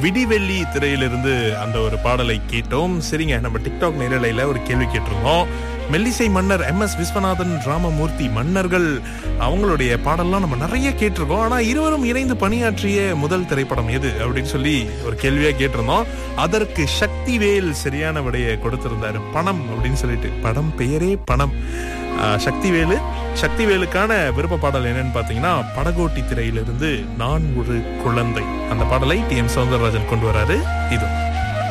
விடிவெள்ளி திரையிலிருந்து அந்த ஒரு பாடலை கேட்டோம் சரிங்க நம்ம டிக்டாக் நேரலையில ஒரு கேள்வி கேட்டிருந்தோம் மெல்லிசை மன்னர் எம் எஸ் விஸ்வநாதன் ராமமூர்த்தி மன்னர்கள் அவங்களுடைய பாடல்லாம் நம்ம நிறைய கேட்டிருக்கோம் ஆனா இருவரும் இணைந்து பணியாற்றிய முதல் திரைப்படம் எது அப்படின்னு சொல்லி ஒரு கேள்வியா கேட்டிருந்தோம் அதற்கு சக்திவேல் சரியான விடையை கொடுத்திருந்தாரு பணம் அப்படின்னு சொல்லிட்டு படம் பெயரே பணம் ஆஹ், சக்திவேலு சக்திவேலுக்கான விருப்ப பாடல் என்னன்னு பாத்தீங்கன்னா படகோட்டி திரையிலிருந்து நான் ஒரு குழந்தை அந்த பாடலை டி எம் சௌந்தரராஜன் கொண்டு வராரு இது